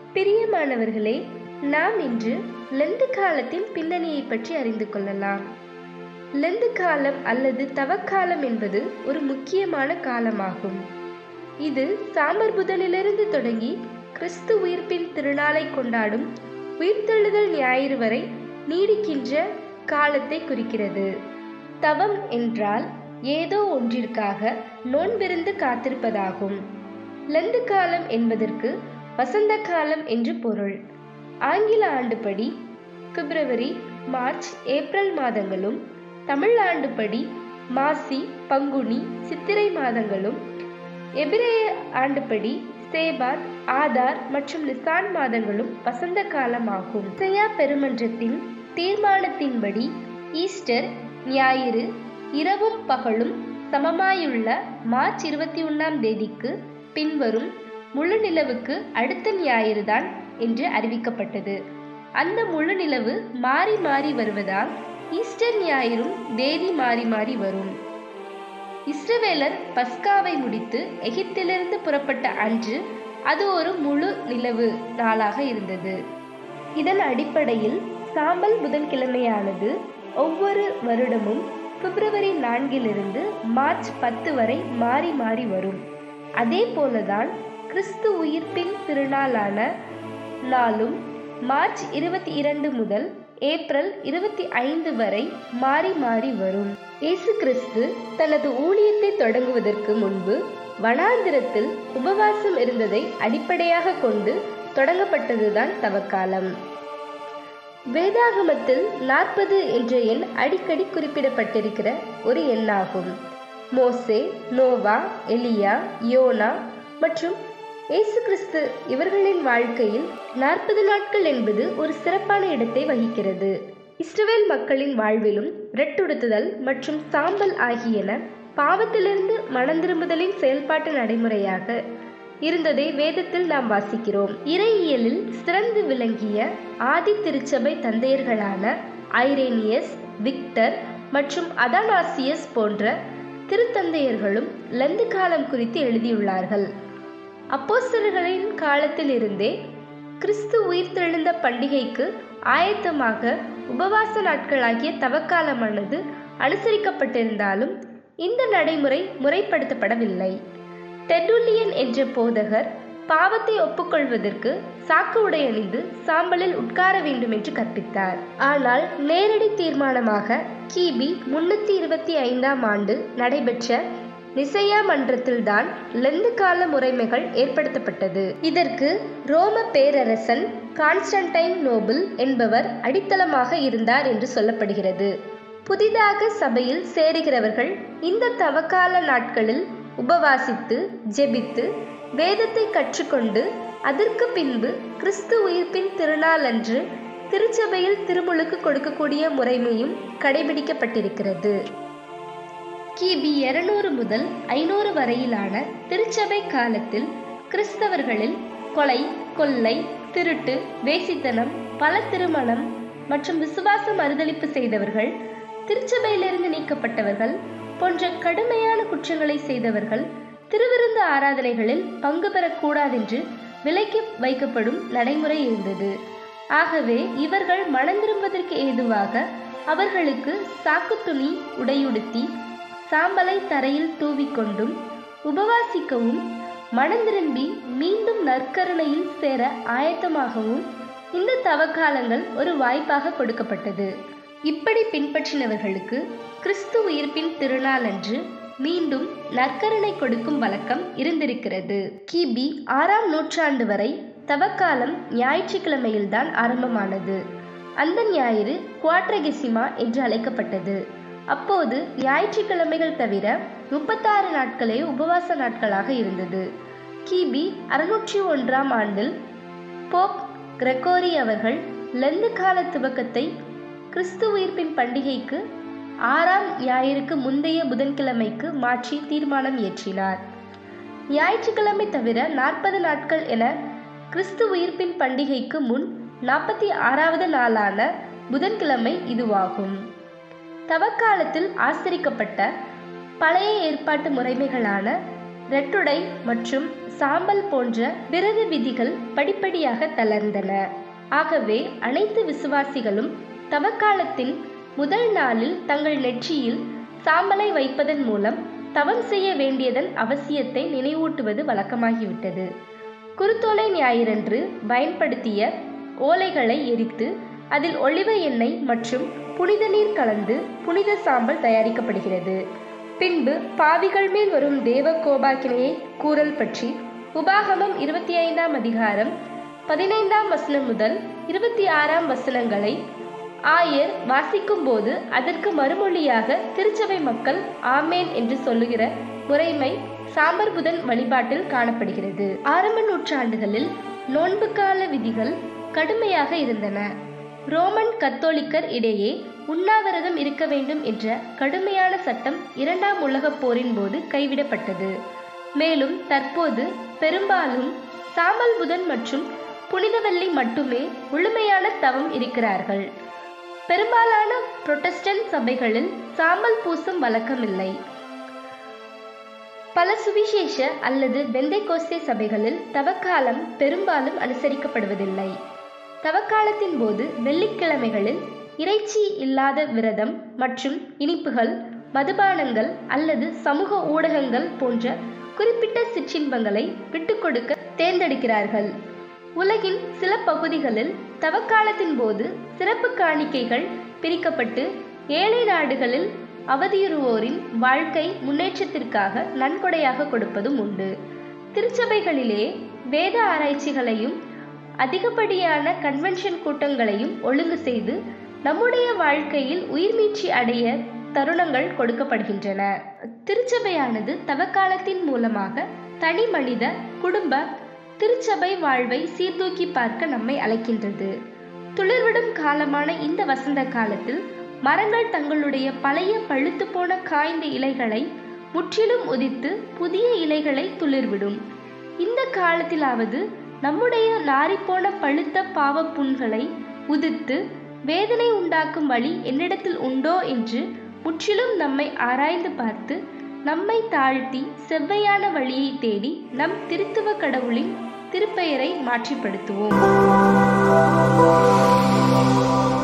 பிரியமானவர்களே நாம் இன்று லெந்து காலத்தின் பின்னணியை பற்றி அறிந்து கொள்ளலாம் லெந்து காலம் அல்லது தவக்காலம் என்பது ஒரு முக்கியமான காலமாகும் இது சாமர் புதனிலிருந்து தொடங்கி கிறிஸ்து உயிர்ப்பின் திருநாளை கொண்டாடும் உயிர்த்தெழுதல் ஞாயிறு வரை நீடிக்கின்ற காலத்தை குறிக்கிறது தவம் என்றால் ஏதோ ஒன்றிற்காக நோன்பிருந்து காத்திருப்பதாகும் லெந்து காலம் என்பதற்கு வசந்த காலம் என்று பொருள் ஆங்கில ஆண்டுப்படி பிப்ரவரி மார்ச் ஏப்ரல் மாதங்களும் தமிழ் ஆண்டுப்படி மாசி பங்குனி சித்திரை மாதங்களும் எபிரேய ஆண்டுப்படி சேபாத் ஆதார் மற்றும் நிசான் மாதங்களும் வசந்த காலமாகும் இசையா பெருமன்றத்தின் தீர்மானத்தின்படி ஈஸ்டர் ஞாயிறு இரவும் பகலும் சமமாயுள்ள மார்ச் இருபத்தி ஒன்றாம் தேதிக்கு பின்வரும் முழு நிலவுக்கு அடுத்த ஞாயிறுதான் என்று அறிவிக்கப்பட்டது அந்த முழு நிலவு மாறி மாறி வருவதால் ஈஸ்டர் ஞாயிறும் தேதி மாறி மாறி வரும் இஸ்ரவேலர் பஸ்காவை முடித்து எகிப்திலிருந்து புறப்பட்ட அன்று அது ஒரு முழு நிலவு நாளாக இருந்தது இதன் அடிப்படையில் சாம்பல் புதன்கிழமையானது ஒவ்வொரு வருடமும் பிப்ரவரி நான்கிலிருந்து மார்ச் பத்து வரை மாறி மாறி வரும் அதே போலதான் கிறிஸ்து உயிர்ப்பின் திருநாளான நாளும் மார்ச் இருபத்தி இரண்டு முதல் ஏப்ரல் இருபத்தி ஐந்து வரை மாறி மாறி வரும் இயேசு கிறிஸ்து தனது ஊழியத்தை தொடங்குவதற்கு முன்பு வனாந்திரத்தில் உபவாசம் இருந்ததை அடிப்படையாக கொண்டு தொடங்கப்பட்டதுதான் தவக்காலம் வேதாகமத்தில் நாற்பது என்ற எண் அடிக்கடி குறிப்பிடப்பட்டிருக்கிற ஒரு எண்ணாகும் மோசே நோவா எலியா யோனா மற்றும் இயேசு கிறிஸ்து இவர்களின் வாழ்க்கையில் நாற்பது நாட்கள் என்பது ஒரு சிறப்பான இடத்தை வகிக்கிறது இஸ்ரவேல் மக்களின் வாழ்விலும் ரெட்டுடுத்துதல் மற்றும் சாம்பல் ஆகியன பாவத்திலிருந்து மனந்திரும்புதலின் செயல்பாட்டு நடைமுறையாக இருந்ததை வேதத்தில் நாம் வாசிக்கிறோம் இறையியலில் சிறந்து விளங்கிய ஆதி திருச்சபை தந்தையர்களான ஐரேனியஸ் விக்டர் மற்றும் அதானாசியஸ் போன்ற திருத்தந்தையர்களும் லந்து காலம் குறித்து எழுதியுள்ளார்கள் அப்போஸ்தலர்களின் காலத்தில் இருந்தே கிறிஸ்து உயிர்த்தெழுந்த பண்டிகைக்கு ஆயத்தமாக உபவாச நாட்களாகிய தவக்காலமானது அனுசரிக்கப்பட்டிருந்தாலும் இந்த நடைமுறை முறைப்படுத்தப்படவில்லை டெட்டுலியன் என்ற போதகர் பாவத்தை ஒப்புக்கொள்வதற்கு சாக்கு உடையணிந்து சாம்பலில் உட்கார வேண்டும் என்று கற்பித்தார் ஆனால் நேரடி தீர்மானமாக கிபி முன்னூத்தி இருபத்தி ஐந்தாம் ஆண்டு நடைபெற்ற நிசையா மன்றத்தில்தான் லெந்து கால முறைமைகள் ஏற்படுத்தப்பட்டது இதற்கு ரோம பேரரசன் கான்ஸ்டன்டைன் நோபல் என்பவர் அடித்தளமாக இருந்தார் என்று சொல்லப்படுகிறது புதிதாக சபையில் சேருகிறவர்கள் இந்த தவக்கால நாட்களில் உபவாசித்து ஜெபித்து வேதத்தை கற்றுக்கொண்டு அதற்கு பின்பு கிறிஸ்து உயிர்ப்பின் திருநாளன்று திருச்சபையில் திருமுழுக்கு கொடுக்கக்கூடிய முறைமையும் கடைபிடிக்கப்பட்டிருக்கிறது கிபி இருநூறு முதல் ஐநூறு வரையிலான திருச்சபை காலத்தில் கிறிஸ்தவர்களில் கொலை கொள்ளை திருட்டு வேசித்தனம் பல திருமணம் மற்றும் விசுவாச மறுதளிப்பு செய்தவர்கள் திருச்சபையிலிருந்து நீக்கப்பட்டவர்கள் போன்ற கடுமையான குற்றங்களை செய்தவர்கள் திருவிருந்து ஆராதனைகளில் பங்கு பெறக்கூடாதென்று விலைக்கு வைக்கப்படும் நடைமுறை இருந்தது ஆகவே இவர்கள் மனம் திரும்புவதற்கு ஏதுவாக அவர்களுக்கு சாக்கு துணி உடையுடுத்தி சாம்பலை தரையில் தூவிக்கொண்டும் உபவாசிக்கவும் மனம் திரும்பி மீண்டும் நற்கருணையில் சேர ஆயத்தமாகவும் இந்த தவக்காலங்கள் ஒரு வாய்ப்பாக கொடுக்கப்பட்டது இப்படி பின்பற்றினவர்களுக்கு கிறிஸ்து உயிர்ப்பின் திருநாள் அன்று மீண்டும் நற்கருணை கொடுக்கும் வழக்கம் இருந்திருக்கிறது கிபி ஆறாம் நூற்றாண்டு வரை தவக்காலம் ஞாயிற்றுக்கிழமையில்தான் ஆரம்பமானது அந்த ஞாயிறு குவாட்ரகெசிமா என்று அழைக்கப்பட்டது அப்போது ஞாயிற்றுக்கிழமைகள் தவிர முப்பத்தாறு நாட்களே உபவாச நாட்களாக இருந்தது கிபி அறுநூற்றி ஒன்றாம் ஆண்டில் போப் கிரெகோரி அவர்கள் லெந்து கால துவக்கத்தை கிறிஸ்து உயிர்ப்பின் பண்டிகைக்கு ஆறாம் ஞாயிறுக்கு முந்தைய புதன்கிழமைக்கு மாற்றி தீர்மானம் இயற்றினார் ஞாயிற்றுக்கிழமை தவிர நாற்பது நாட்கள் என கிறிஸ்து உயிர்ப்பின் பண்டிகைக்கு முன் நாற்பத்தி ஆறாவது நாளான புதன்கிழமை இதுவாகும் தவக்காலத்தில் ஆசிரிக்கப்பட்ட பழைய ஏற்பாட்டு முறைமைகளான ரெட்டுடை மற்றும் சாம்பல் போன்ற விரத விதிகள் படிப்படியாக தளர்ந்தன ஆகவே அனைத்து விசுவாசிகளும் தவக்காலத்தின் முதல் நாளில் தங்கள் நெற்றியில் சாம்பலை வைப்பதன் மூலம் தவம் செய்ய வேண்டியதன் அவசியத்தை நினைவூட்டுவது வழக்கமாகிவிட்டது குருத்தோலை ஞாயிறன்று பயன்படுத்திய ஓலைகளை எரித்து அதில் ஒளிவ எண்ணெய் மற்றும் புனித நீர் கலந்து புனித சாம்பல் தயாரிக்கப்படுகிறது பின்பு பாவிகள் மேல் வரும் தேவ கோபாக்கினையை கூறல் பற்றி உபாகமம் இருபத்தி ஐந்தாம் அதிகாரம் பதினைந்தாம் வசனம் முதல் இருபத்தி ஆறாம் வசனங்களை ஆயர் வாசிக்கும்போது அதற்கு மறுமொழியாக திருச்சபை மக்கள் ஆமேன் என்று சொல்லுகிற முறைமை சாம்பர் புதன் வழிபாட்டில் காணப்படுகிறது ஆரம்ப நூற்றாண்டுகளில் நோன்பு கால விதிகள் கடுமையாக இருந்தன ரோமன் கத்தோலிக்கர் இடையே உண்ணாவிரதம் இருக்க வேண்டும் என்ற கடுமையான சட்டம் இரண்டாம் உலகப் போரின் போது கைவிடப்பட்டது மேலும் தற்போது பெரும்பாலும் சாம்பல் புதன் மற்றும் புனிதவெள்ளி மட்டுமே முழுமையான தவம் இருக்கிறார்கள் பெரும்பாலான புரொட்டஸ்டன்ட் சபைகளில் சாம்பல் பூசும் வழக்கமில்லை பல சுவிசேஷ அல்லது பெந்தைகோஸ்தே சபைகளில் தவக்காலம் பெரும்பாலும் அனுசரிக்கப்படுவதில்லை தவக்காலத்தின் போது வெள்ளிக்கிழமைகளில் இறைச்சி இல்லாத விரதம் மற்றும் இனிப்புகள் மதுபானங்கள் அல்லது சமூக ஊடகங்கள் போன்ற குறிப்பிட்ட சிற்றின்பங்களை விட்டுக்கொடுக்க தேர்ந்தெடுக்கிறார்கள் உலகின் சில பகுதிகளில் தவக்காலத்தின் போது சிறப்பு காணிக்கைகள் பிரிக்கப்பட்டு ஏழை நாடுகளில் அவதியுறுவோரின் வாழ்க்கை முன்னேற்றத்திற்காக நன்கொடையாக கொடுப்பதும் உண்டு திருச்சபைகளிலே வேத ஆராய்ச்சிகளையும் அதிகப்படியான கன்வென்ஷன் கூட்டங்களையும் ஒழுங்கு செய்து நம்முடைய வாழ்க்கையில் உயிர்மீட்சி அடைய தருணங்கள் கொடுக்கப்படுகின்றன திருச்சபையானது தவக்காலத்தின் மூலமாக தனி மனித குடும்ப திருச்சபை வாழ்வை சீர்தூக்கி பார்க்க நம்மை அழைக்கின்றது துளிர்விடும் காலமான இந்த வசந்த காலத்தில் மரங்கள் தங்களுடைய பழைய பழுத்து போன காய்ந்த இலைகளை முற்றிலும் உதித்து புதிய இலைகளை துளிர்விடும் இந்த காலத்திலாவது நம்முடைய நாரிப்போன பழுத்த பாவ புண்களை உதித்து வேதனை உண்டாக்கும் வழி என்னிடத்தில் உண்டோ என்று முற்றிலும் நம்மை ஆராய்ந்து பார்த்து நம்மை தாழ்த்தி செவ்வையான வழியை தேடி நம் திருத்துவ கடவுளின் திருப்பெயரை மாற்றிப்படுத்துவோம்